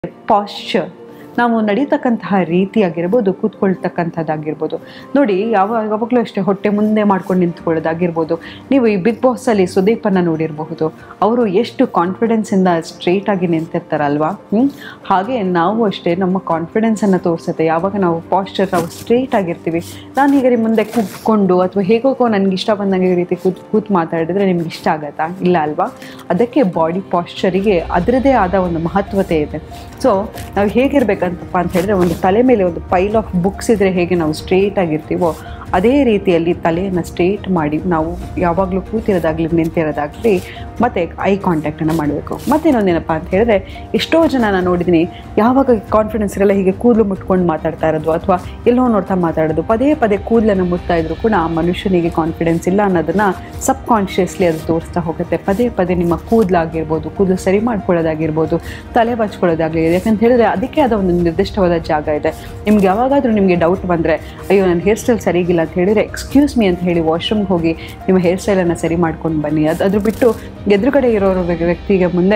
Pasteur ನಾವು ನಡೀತಕ್ಕಂತಹ ರೀತಿ ಆಗಿರ್ಬೋದು ಕೂತ್ಕೊಳ್ತಕ್ಕಂಥದ್ದಾಗಿರ್ಬೋದು ನೋಡಿ ಯಾವ ಯಾವಾಗಲೂ ಅಷ್ಟೇ ಹೊಟ್ಟೆ ಮುಂದೆ ಮಾಡ್ಕೊಂಡು ನಿಂತ್ಕೊಳ್ಳೋದಾಗಿರ್ಬೋದು ನೀವು ಈ ಬಿಗ್ ಬಾಸಲ್ಲಿ ಸುದೀಪನ್ನ ನೋಡಿರಬಹುದು ಅವರು ಎಷ್ಟು ಕಾನ್ಫಿಡೆನ್ಸಿಂದ ಸ್ಟ್ರೇಟಾಗಿ ನಿಂತಿರ್ತಾರಲ್ವಾ ಹ್ಮ್? ಹಾಗೆ ನಾವು ಅಷ್ಟೇ ನಮ್ಮ ಕಾನ್ಫಿಡೆನ್ಸನ್ನು ತೋರಿಸುತ್ತೆ ಯಾವಾಗ ನಾವು ಪಾಶ್ಚರ್ ನಾವು ಸ್ಟ್ರೇಟ್ ಆಗಿರ್ತೀವಿ ನಾನು ಹೀಗೆ ನಿಮ್ಮ ಮುಂದೆ ಕೂತ್ಕೊಂಡು ಅಥವಾ ಹೇಗೋಗೋ ನನಗೆ ಇಷ್ಟ ಬಂದಂಗೆ ಈ ರೀತಿ ಕೂತ್ ಕೂತ್ ಮಾತಾಡಿದ್ರೆ ನಿಮ್ಗೆ ಇಷ್ಟ ಆಗತ್ತಾ ಇಲ್ಲ ಅಲ್ವಾ ಅದಕ್ಕೆ ಬಾಡಿ ಪಾಶ್ಚರಿಗೆ ಅದರದೇ ಆದ ಒಂದು ಮಹತ್ವತೆ ಇದೆ ಸೊ ನಾವು ಹೇಗಿರ್ಬೇಕಂತಪ್ಪ ಅಂತ ಹೇಳಿದ್ರೆ ಒಂದು ತಲೆ ಮೇಲೆ ಒಂದು ಪೈಲ್ ಆಫ್ ಬುಕ್ಸ್ ಇದ್ರೆ ಹೇಗೆ ನಾವು ಸ್ಟ್ರೇಟ್ ಆಗಿರ್ತೀವೋ ಅದೇ ರೀತಿಯಲ್ಲಿ ತಲೆಯನ್ನು ಸ್ಟ್ರೇಟ್ ಮಾಡಿ ನಾವು ಯಾವಾಗಲೂ ಕೂತಿರೋದಾಗಲಿ ನಿಂತಿರೋದಾಗಲಿ ಮತ್ತು ಐ ಕಾಂಟ್ಯಾಕ್ಟನ್ನು ಮಾಡಬೇಕು ಮತ್ತೇನೊಂದೇನಪ್ಪ ಅಂತ ಹೇಳಿದ್ರೆ ಎಷ್ಟೋ ಜನ ನಾನು ನೋಡಿದ್ದೀನಿ ಯಾವಾಗ ಕಾನ್ಫಿಡೆನ್ಸ್ ಇರಲ್ಲ ಹೀಗೆ ಕೂದಲು ಮುಟ್ಕೊಂಡು ಮಾತಾಡ್ತಾ ಇರೋದು ಅಥವಾ ಎಲ್ಲೋ ನೋಡ್ತಾ ಮಾತಾಡೋದು ಪದೇ ಪದೇ ಕೂದಲನ್ನು ಮುಟ್ತಾ ಇದ್ರು ಕೂಡ ಆ ಮನುಷ್ಯನಿಗೆ ಕಾನ್ಫಿಡೆನ್ಸ್ ಇಲ್ಲ ಅನ್ನೋದನ್ನು ಸಬ್ ಕಾನ್ಷಿಯಸ್ಲಿ ಅದು ತೋರಿಸ್ತಾ ಹೋಗುತ್ತೆ ಪದೇ ಪದೇ ನಿಮ್ಮ ಕೂದಲಾಗಿರ್ಬೋದು ಕೂದಲು ಸರಿ ಮಾಡ್ಕೊಳ್ಳೋದಾಗಿರ್ಬೋದು ತಲೆ ಬಚ್ಕೊಳ್ಳೋದಾಗಲಿ ಯಾಕಂತ ಹೇಳಿದ್ರೆ ಅದಕ್ಕೆ ಆದ ಒಂದು ನಿರ್ದಿಷ್ಟವಾದ ಜಾಗ ಇದೆ ನಿಮ್ಗೆ ಯಾವಾಗಾದರೂ ನಿಮಗೆ ಡೌಟ್ ಬಂದರೆ ಅಯ್ಯೋ ನನ್ನ ಹೇರ್ ಸ್ಟೈಲ್ ಸರಿಗಿಲ್ಲ ಅಂತ ಹೇಳಿದರೆ ಎಕ್ಸ್ಕ್ಯೂಸ್ ಮೀ ಅಂತ ಹೇಳಿ ವಾಶ್ರೂಮ್ಗೆ ಹೋಗಿ ನಿಮ್ಮ ಹೇರ್ ಸ್ಟೈಲನ್ನು ಸರಿ ಮಾಡ್ಕೊಂಡು ಬನ್ನಿ ಅದು ಅದ್ರ ಬಿಟ್ಟು ಎದುರುಗಡೆ ಇರೋರು ವ್ಯ- ವ್ಯಕ್ತಿಗೆ ಮುಂದೆ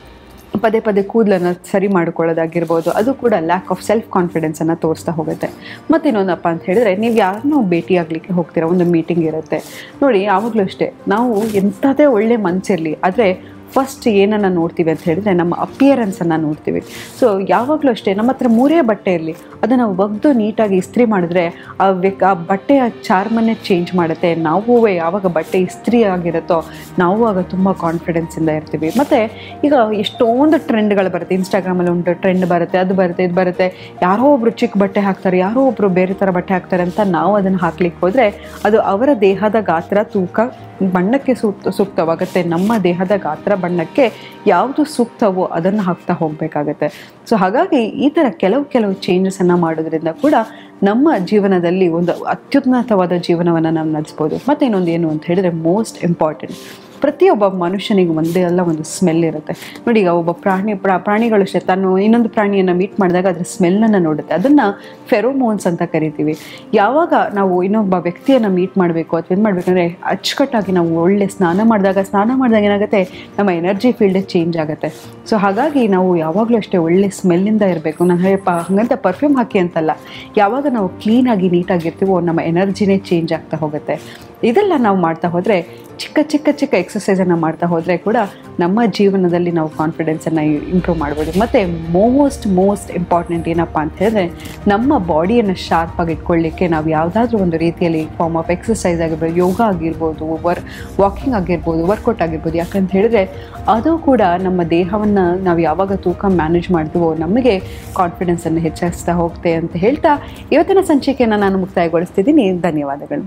ಪದೇ ಪದೇ ಕೂದಲನ್ನು ಸರಿ ಮಾಡ್ಕೊಳ್ಳೋದಾಗಿರ್ಬೋದು ಅದು ಕೂಡ ಲ್ಯಾಕ್ ಆಫ್ ಸೆಲ್ಫ್ ಕಾನ್ಫಿಡೆನ್ಸನ್ನು ತೋರಿಸ್ತಾ ಹೋಗುತ್ತೆ ಮತ್ತು ಇನ್ನೊಂದಪ್ಪ ಅಂತ ಹೇಳಿದ್ರೆ ನೀವು ಯಾರನ್ನೋ ಭೇಟಿ ಆಗಲಿಕ್ಕೆ ಹೋಗ್ತೀರಾ ಒಂದು ಮೀಟಿಂಗ್ ಇರುತ್ತೆ ನೋಡಿ ಯಾವಾಗಲೂ ಅಷ್ಟೇ ನಾವು ಎಂಥದೇ ಒಳ್ಳೆ ಮನಸ್ಸಿರಲಿ ಆದರೆ ಫಸ್ಟ್ ಏನನ್ನು ನೋಡ್ತೀವಿ ಅಂತ ಹೇಳಿದ್ರೆ ನಮ್ಮ ಅಪಿಯರೆನ್ಸನ್ನು ನೋಡ್ತೀವಿ ಸೊ ಯಾವಾಗಲೂ ಅಷ್ಟೇ ನಮ್ಮ ಹತ್ರ ಮೂರೇ ಬಟ್ಟೆ ಇರಲಿ ಅದನ್ನು ಒಗೆದು ನೀಟಾಗಿ ಇಸ್ತ್ರಿ ಮಾಡಿದ್ರೆ ಆ ವ್ಯಕ್ ಆ ಬಟ್ಟೆಯ ಚಾರ್ಮನ್ನೇ ಚೇಂಜ್ ಮಾಡುತ್ತೆ ನಾವು ಯಾವಾಗ ಬಟ್ಟೆ ಇಸ್ತ್ರಿ ಆಗಿರುತ್ತೋ ನಾವು ಆಗ ತುಂಬ ಕಾನ್ಫಿಡೆನ್ಸಿಂದ ಇರ್ತೀವಿ ಮತ್ತು ಈಗ ಎಷ್ಟೊಂದು ಟ್ರೆಂಡ್ಗಳು ಬರುತ್ತೆ ಇನ್ಸ್ಟಾಗ್ರಾಮಲ್ಲಿ ಉಂಟು ಟ್ರೆಂಡ್ ಬರುತ್ತೆ ಅದು ಬರುತ್ತೆ ಇದು ಬರುತ್ತೆ ಯಾರೋ ಒಬ್ರು ಚಿಕ್ಕ ಬಟ್ಟೆ ಹಾಕ್ತಾರೆ ಯಾರೋ ಒಬ್ರು ಬೇರೆ ಥರ ಬಟ್ಟೆ ಹಾಕ್ತಾರೆ ಅಂತ ನಾವು ಅದನ್ನು ಹಾಕ್ಲಿಕ್ಕೆ ಹೋದರೆ ಅದು ಅವರ ದೇಹದ ಗಾತ್ರ ತೂಕ ಬಣ್ಣಕ್ಕೆ ಸೂಕ್ತ ಸೂಕ್ತವಾಗುತ್ತೆ ನಮ್ಮ ದೇಹದ ಗಾತ್ರ ಬಣ್ಣಕ್ಕೆ ಯಾವುದು ಸೂಕ್ತವೋ ಅದನ್ನು ಹಾಕ್ತಾ ಹೋಗಬೇಕಾಗತ್ತೆ ಸೊ ಹಾಗಾಗಿ ಈ ಥರ ಕೆಲವು ಕೆಲವು ಚೇಂಜಸನ್ನು ಮಾಡೋದ್ರಿಂದ ಕೂಡ ನಮ್ಮ ಜೀವನದಲ್ಲಿ ಒಂದು ಅತ್ಯುನ್ನತವಾದ ಜೀವನವನ್ನು ನಾವು ನಡೆಸ್ಬೋದು ಮತ್ತು ಇನ್ನೊಂದು ಏನು ಅಂತ ಹೇಳಿದರೆ ಮೋಸ್ಟ್ ಇಂಪಾರ್ಟೆಂಟ್ ಪ್ರತಿಯೊಬ್ಬ ಮನುಷ್ಯನಿಗೆ ಒಂದೇ ಅಲ್ಲ ಒಂದು ಸ್ಮೆಲ್ ಇರುತ್ತೆ ನೋಡಿ ಈಗ ಒಬ್ಬ ಪ್ರಾಣಿ ಪ್ರಾ ಪ್ರಾಣಿಗಳು ಅಷ್ಟೇ ತಾನು ಇನ್ನೊಂದು ಪ್ರಾಣಿಯನ್ನು ಮೀಟ್ ಮಾಡಿದಾಗ ಅದರ ಸ್ಮೆಲ್ಲನ್ನು ನೋಡುತ್ತೆ ಅದನ್ನು ಫೆರೋಮೋನ್ಸ್ ಅಂತ ಕರಿತೀವಿ ಯಾವಾಗ ನಾವು ಇನ್ನೊಬ್ಬ ವ್ಯಕ್ತಿಯನ್ನು ಮೀಟ್ ಮಾಡಬೇಕು ಅಥವಾ ಏನು ಮಾಡಬೇಕಂದ್ರೆ ಅಚ್ಚುಕಟ್ಟಾಗಿ ನಾವು ಒಳ್ಳೆ ಸ್ನಾನ ಮಾಡಿದಾಗ ಸ್ನಾನ ಮಾಡಿದಾಗ ಏನಾಗುತ್ತೆ ನಮ್ಮ ಎನರ್ಜಿ ಫೀಲ್ಡೇ ಚೇಂಜ್ ಆಗುತ್ತೆ ಸೊ ಹಾಗಾಗಿ ನಾವು ಯಾವಾಗಲೂ ಅಷ್ಟೇ ಒಳ್ಳೆ ಸ್ಮೆಲ್ಲಿಂದ ಇರಬೇಕು ನಾನು ಹೇಳಪ್ಪ ಹಾಗಂತ ಪರ್ಫ್ಯೂಮ್ ಹಾಕಿ ಅಂತಲ್ಲ ಯಾವಾಗ ನಾವು ಕ್ಲೀನಾಗಿ ನೀಟಾಗಿರ್ತೀವೋ ನಮ್ಮ ಎನರ್ಜಿನೇ ಚೇಂಜ್ ಆಗ್ತಾ ಹೋಗುತ್ತೆ ಇದೆಲ್ಲ ನಾವು ಮಾಡ್ತಾ ಹೋದರೆ ಚಿಕ್ಕ ಚಿಕ್ಕ ಚಿಕ್ಕ ಎಕ್ಸಸೈಸನ್ನು ಮಾಡ್ತಾ ಹೋದರೆ ಕೂಡ ನಮ್ಮ ಜೀವನದಲ್ಲಿ ನಾವು ಕಾನ್ಫಿಡೆನ್ಸನ್ನು ಇಂಪ್ರೂವ್ ಮಾಡ್ಬೋದು ಮತ್ತು ಮೋಸ್ಟ್ ಮೋಸ್ಟ್ ಇಂಪಾರ್ಟೆಂಟ್ ಏನಪ್ಪ ಅಂತ ಹೇಳಿದ್ರೆ ನಮ್ಮ ಬಾಡಿಯನ್ನು ಶಾರ್ಪಾಗಿ ಇಟ್ಕೊಳ್ಳಿಕ್ಕೆ ನಾವು ಯಾವುದಾದ್ರೂ ಒಂದು ರೀತಿಯಲ್ಲಿ ಫಾರ್ಮ್ ಆಫ್ ಎಕ್ಸಸೈಸ್ ಆಗಿರ್ಬೋದು ಯೋಗ ಆಗಿರ್ಬೋದು ವರ್ ವಾಕಿಂಗ್ ಆಗಿರ್ಬೋದು ವರ್ಕೌಟ್ ಆಗಿರ್ಬೋದು ಯಾಕಂತ ಹೇಳಿದ್ರೆ ಅದು ಕೂಡ ನಮ್ಮ ದೇಹವನ್ನು ನಾವು ಯಾವಾಗ ತೂಕ ಮ್ಯಾನೇಜ್ ಮಾಡ್ತೀವೋ ನಮಗೆ ಕಾನ್ಫಿಡೆನ್ಸನ್ನು ಹೆಚ್ಚಿಸ್ತಾ ಹೋಗುತ್ತೆ ಅಂತ ಹೇಳ್ತಾ ಇವತ್ತಿನ ಸಂಚಿಕೆಯನ್ನು ನಾನು ಮುಕ್ತಾಯಗೊಳಿಸ್ತಿದ್ದೀನಿ ಧನ್ಯವಾದಗಳು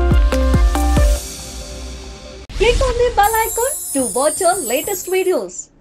Click on the bell icon to watch our latest videos.